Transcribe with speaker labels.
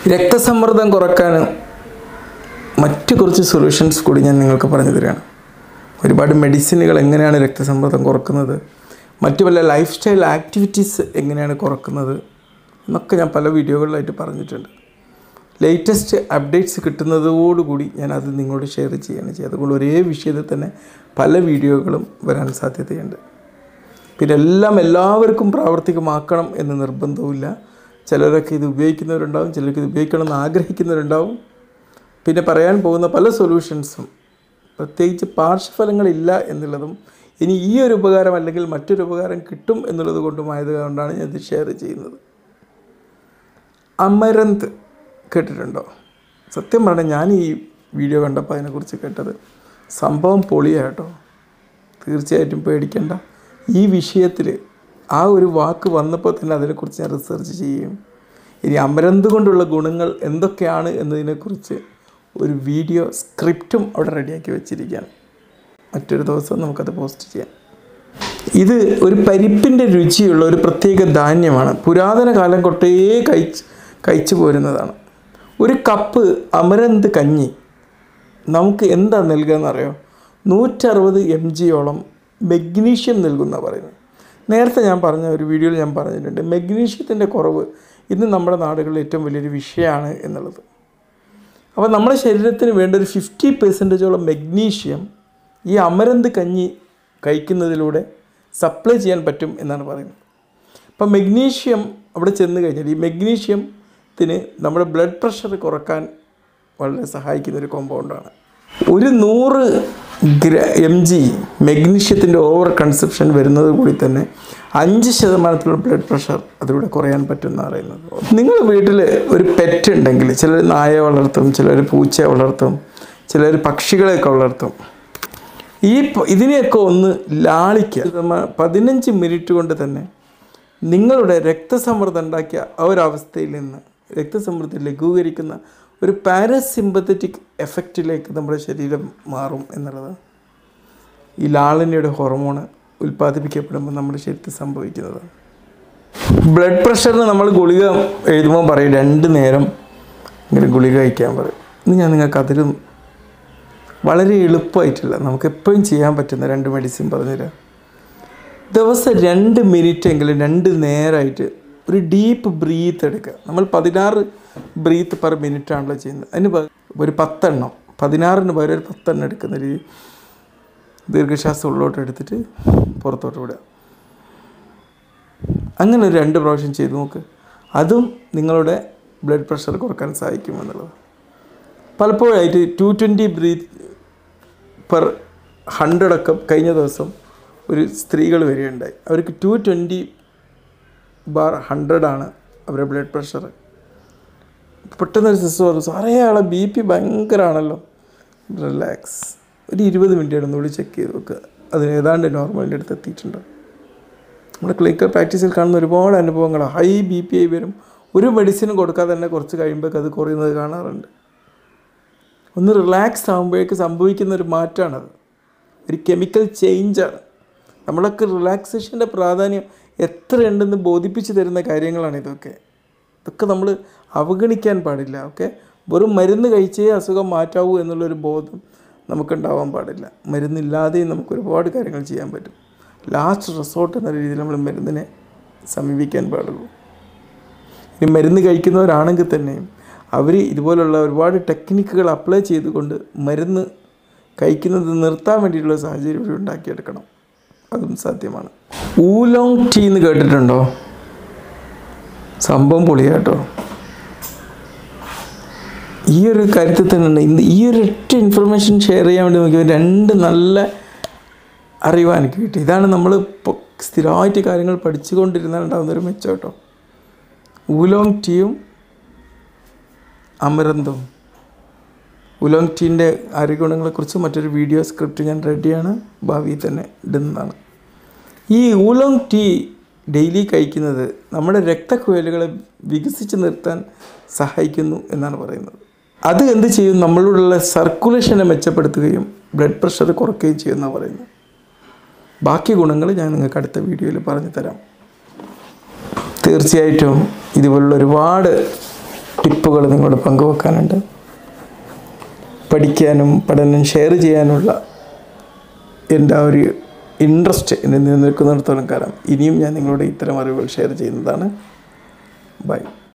Speaker 1: രക്തസമ്മർദ്ദം കുറക്കാൻ മറ്റു കുറച്ച് സൊല്യൂഷൻസ് കൂടി ഞാൻ നിങ്ങൾക്ക് പറഞ്ഞു തരികയാണ് ഒരുപാട് മെഡിസിനുകൾ എങ്ങനെയാണ് രക്തസമ്മർദ്ദം കുറക്കുന്നത് മറ്റു പല ലൈഫ് സ്റ്റൈൽ ആക്ടിവിറ്റീസ് എങ്ങനെയാണ് കുറക്കുന്നത് എന്നൊക്കെ ഞാൻ പല വീഡിയോകളിലായിട്ട് പറഞ്ഞിട്ടുണ്ട് ലേറ്റസ്റ്റ് അപ്ഡേറ്റ്സ് കിട്ടുന്നതോടുകൂടി ഞാൻ അത് നിങ്ങളോട് ഷെയർ ചെയ്യുകയാണ് ചെയ്യുക അതുകൊണ്ട് ഒരേ വിഷയത്തിൽ തന്നെ പല വീഡിയോകളും വരാൻ സാധ്യതയുണ്ട് പിന്നെ എല്ലാം എല്ലാവർക്കും പ്രാവർത്തികമാക്കണം എന്ന് നിർബന്ധവുമില്ല ചിലരൊക്കെ ഇത് ഉപയോഗിക്കുന്നവരുണ്ടാവും ചിലർക്ക് ഇത് ഉപയോഗിക്കണമെന്ന് ആഗ്രഹിക്കുന്നവരുണ്ടാവും പിന്നെ പറയാൻ പോകുന്ന പല സൊല്യൂഷൻസും പ്രത്യേകിച്ച് പാർശ്വഫലങ്ങളില്ല എന്നുള്ളതും ഇനി ഈ ഒരു ഉപകാരം അല്ലെങ്കിൽ മറ്റൊരു ഉപകാരം കിട്ടും എന്നുള്ളത് കൊണ്ടുമായത് കൊണ്ടാണ് ഞാൻ ഇത് ഷെയർ ചെയ്യുന്നത് അമരന്ത് കേട്ടിട്ടുണ്ടോ സത്യം പറഞ്ഞാൽ ഞാൻ ഈ വീഡിയോ കണ്ടപ്പോൾ അതിനെക്കുറിച്ച് കേട്ടത് സംഭവം പൊളിയാട്ടോ തീർച്ചയായിട്ടും പേടിക്കണ്ട ഈ വിഷയത്തിൽ ആ ഒരു വാക്ക് വന്നപ്പോൾ തന്നെ അതിനെക്കുറിച്ച് ഞാൻ റിസർച്ച് ചെയ്യും ഇനി അമരന്ത് കൊണ്ടുള്ള ഗുണങ്ങൾ എന്തൊക്കെയാണ് എന്നതിനെക്കുറിച്ച് ഒരു വീഡിയോ സ്ക്രിപ്റ്റും അവിടെ റെഡിയാക്കി വെച്ചിരിക്കുകയാണ് മറ്റൊരു ദിവസം നമുക്കത് പോസ്റ്റ് ചെയ്യാം ഇത് ഒരു പരിപ്പിൻ്റെ രുചിയുള്ള ഒരു പ്രത്യേക ധാന്യമാണ് പുരാതന കാലം തൊട്ടേ കഴിച്ച് കഴിച്ചു പോരുന്നതാണ് ഒരു കപ്പ് അമരന്ത് കഞ്ഞി നമുക്ക് എന്താ നൽകുക എന്നറിയോ നൂറ്ററുപത് എം ജിയോളം മെഗ്നീഷ്യം നൽകുന്ന പറയുന്നത് നേരത്തെ ഞാൻ പറഞ്ഞ ഒരു വീഡിയോയിൽ ഞാൻ പറഞ്ഞിട്ടുണ്ട് മെഗ്നീഷ്യത്തിൻ്റെ കുറവ് ഇന്ന് നമ്മുടെ നാടുകളിൽ ഏറ്റവും വലിയൊരു വിഷയമാണ് എന്നുള്ളത് അപ്പോൾ നമ്മുടെ ശരീരത്തിന് വേണ്ട ഒരു ഫിഫ്റ്റി പെർസെൻറ്റേജോളം മെഗ്നീഷ്യം ഈ അമരന്ത് കഞ്ഞി കഴിക്കുന്നതിലൂടെ സപ്ലൈ ചെയ്യാൻ പറ്റും എന്നാണ് പറയുന്നത് അപ്പം മെഗ്നീഷ്യം അവിടെ ചെന്ന് കഴിഞ്ഞാൽ ഈ മെഗ്നീഷ്യത്തിന് നമ്മുടെ ബ്ലഡ് പ്രഷർ കുറക്കാൻ വളരെ സഹായിക്കുന്ന ഒരു കോമ്പൗണ്ടാണ് ഒരു നൂറ് ഗ്ര എം ജി മെഗ്നീഷ്യത്തിൻ്റെ ഓവർ കൺസപ്ഷൻ വരുന്നത് കൂടി തന്നെ അഞ്ച് ശതമാനത്തിലുള്ള ബ്ലഡ് പ്രഷർ അതിലൂടെ കുറയാൻ പറ്റുമെന്ന് പറയുന്നത് നിങ്ങൾ വീട്ടിൽ ഒരു പെറ്റ് ഉണ്ടെങ്കിൽ ചിലർ നായയെ വളർത്തും ചിലർ പൂച്ചയെ വളർത്തും ചിലർ പക്ഷികളെയൊക്കെ വളർത്തും ഈ പ- ഇതിനെയൊക്കെ ഒന്ന് ലാളിക്കുക നമ്മ- പതിനഞ്ച് മിനിറ്റ് കൊണ്ട് തന്നെ നിങ്ങളുടെ രക്തസമ്മർദ്ദം ഉണ്ടാക്കിയ ആ ഒരു അവസ്ഥയിൽ നിന്ന് രക്തസമ്മർദ്ദം ലഘൂകരിക്കുന്ന ഒരു പാരസിമ്പത്തറ്റിക് എഫക്റ്റിലേക്ക് നമ്മുടെ ശരീരം മാറും എന്നുള്ളത് ഈ ലാളനയുടെ ഹോർമോണ് ഉൽപ്പാദിപ്പിക്കപ്പെടുമ്പോൾ നമ്മുടെ ശരീരത്തിൽ സംഭവിക്കുന്നത് ബ്ലഡ് പ്രഷറിന് നമ്മൾ ഗുളിക എഴുതുമ്പോൾ പറയും രണ്ട് നേരം ഇങ്ങനെ ഗുളിക കഴിക്കാൻ പറയും ഇന്ന് ഞാൻ നിങ്ങൾക്ക് അതിലും വളരെ എളുപ്പമായിട്ടില്ല നമുക്ക് എപ്പോഴും ചെയ്യാൻ പറ്റുന്ന രണ്ട് മെഡിസിൻ പറഞ്ഞുതരാം ദിവസം രണ്ട് മിനിറ്റ് എങ്കിലും രണ്ട് നേരമായിട്ട് ഒരു ഡീപ്പ് ബ്രീത്ത് എടുക്കുക നമ്മൾ പതിനാറ് ബ്രീത്ത് പെർ മിനിറ്റ് ആണല്ലോ ചെയ്യുന്നത് അതിന് പകരം ഒരു പത്തെണ്ണം പതിനാറിന് പകരം ഒരു പത്തെണ്ണം എടുക്കുന്ന രീതി ദീർഘശ്വാസം ഉള്ളോട്ട് എടുത്തിട്ട് പുറത്തോട്ട് വിടുക അങ്ങനെ ഒരു രണ്ട് പ്രാവശ്യം ചെയ്ത് നോക്ക് അതും നിങ്ങളുടെ ബ്ലഡ് പ്രഷർ കുറക്കാൻ സഹായിക്കുമെന്നുള്ളത് പലപ്പോഴായിട്ട് two twenty breath per hundred ഒക്കെ കഴിഞ്ഞ ദിവസം ഒരു സ്ത്രീകൾ വരികയുണ്ടായി അവർക്ക് ടു ട്വൻറ്റി ബാർ ഹൺഡ്രഡാണ് അവരുടെ ബ്ലഡ് പ്രഷർ പെട്ടെന്ന് ഒരു സിസ്റ്റർ പറഞ്ഞു സാറേ ആളെ ബി പി ഭയങ്കരമാണല്ലോ റിലാക്സ് ഒരു ഇരുപത് മിനിറ്റ് ഒന്നുകൂടി ചെക്ക് ചെയ്ത് നോക്കുക അതിന് ഏതാണ്ട് നോർമലിൻ്റെ അടുത്ത് എത്തിയിട്ടുണ്ട് നമ്മുടെ ക്ലിനിക്കൽ പ്രാക്ടീസിൽ കാണുന്ന ഒരുപാട് അനുഭവങ്ങൾ ഹൈ ബി പി ആയി വരും ഒരു മെഡിസിനും കൊടുക്കാതെ തന്നെ കുറച്ച് കഴിയുമ്പോൾ അത് കുറയുന്നത് കാണാറുണ്ട് ഒന്ന് റിലാക്സ് ആകുമ്പോഴേക്ക് സംഭവിക്കുന്ന ഒരു മാറ്റമാണത് ഒരു കെമിക്കൽ ചേഞ്ചാണ് നമ്മളൊക്കെ റിലാക്സേഷൻ്റെ പ്രാധാന്യം എത്രയുണ്ടെന്ന് ബോധിപ്പിച്ച് തരുന്ന കാര്യങ്ങളാണ് ഇതൊക്കെ ഇതൊക്കെ നമ്മൾ അവഗണിക്കാൻ പാടില്ല ഓക്കെ വെറും മരുന്ന് കഴിച്ചേ അസുഖം മാറ്റാവൂ എന്നുള്ളൊരു ബോധം നമുക്കുണ്ടാവാൻ പാടില്ല മരുന്നില്ലാതെയും നമുക്ക് ഒരുപാട് കാര്യങ്ങൾ ചെയ്യാൻ പറ്റും ലാസ്റ്റ് റിസോർട്ട് എന്ന രീതിയിൽ നമ്മൾ മരുന്നിനെ സമീപിക്കാൻ പാടുള്ളൂ ഇനി മരുന്ന് കഴിക്കുന്നവരാണെങ്കിൽ തന്നെയും അവർ ഇതുപോലുള്ള ഒരുപാട് ടെക്നിക്കുകൾ അപ്ലൈ ചെയ്തുകൊണ്ട് മരുന്ന് കഴിക്കുന്നത് നിർത്താൻ വേണ്ടിയിട്ടുള്ള സാഹചര്യം ഇവിടെ ഉണ്ടാക്കിയെടുക്കണം അതും സാധ്യമാണ് ഊലോങ് ടീ എന്ന് കേട്ടിട്ടുണ്ടോ സംഭവം പൊളിയാട്ടോ ഈ ഒരു കാര്യത്തിൽ തന്നെ ഇന്ന് ഈ ഒരു ഒറ്റ ഇൻഫർമേഷൻ ഷെയർ ചെയ്യാൻ വേണ്ടി നോക്കിയപ്പോൾ രണ്ട് നല്ല അറിവാണ് എനിക്ക് കിട്ടി ഇതാണ് നമ്മൾ ഇപ്പോൾ സ്ഥിരമായിട്ട് കാര്യങ്ങൾ പഠിച്ചുകൊണ്ടിരുന്നാൽ ഉണ്ടാകുന്ന ഒരു മെച്ചം കേട്ടോ ഊലോങ് ടീയും അമരന്തും ഉലോങ് ടീൻ്റെ ആരോഗ്യഗുണങ്ങളെക്കുറിച്ച് മറ്റൊരു വീഡിയോ സ്ക്രിപ്റ്റ് ഞാൻ റെഡിയാണ് ഭാവിയിൽ തന്നെ ഇടുന്നതാണ് ഈ ഊലോങ് ടീ ഡെയിലി കഴിക്കുന്നത് നമ്മുടെ രക്തക്കുഴലുകളെ വികസിച്ച് നിർത്താൻ സഹായിക്കുന്നു എന്നാണ് പറയുന്നത് അത് എന്ത് ചെയ്യും നമ്മളോടുള്ള സർക്കുലേഷനെ മെച്ചപ്പെടുത്തുകയും ബ്ലഡ് പ്രഷർ കുറയ്ക്കുകയും ചെയ്യുമെന്നാണ് പറയുന്നത് ബാക്കി ഗുണങ്ങൾ ഞാൻ നിങ്ങൾക്ക് അടുത്ത വീഡിയോയിൽ പറഞ്ഞു തരാം തീർച്ചയായിട്ടും ഇതുപോലുള്ള ഒരുപാട് ടിപ്പുകൾ നിങ്ങളോട് പങ്കുവെക്കാനുണ്ട് പഠിക്കാനും പഠനം ഷെയർ ചെയ്യാനുള്ള എൻ്റെ ആ ഒരു ഇൻട്രസ്റ്റ് എന്നെ നിലനിൽക്കുന്നിടത്തോളം കാലം ഇനിയും ഞാൻ നിങ്ങളോട് ഇത്തരം അറിവുകൾ ഷെയർ ചെയ്യുന്നതാണ് ബൈ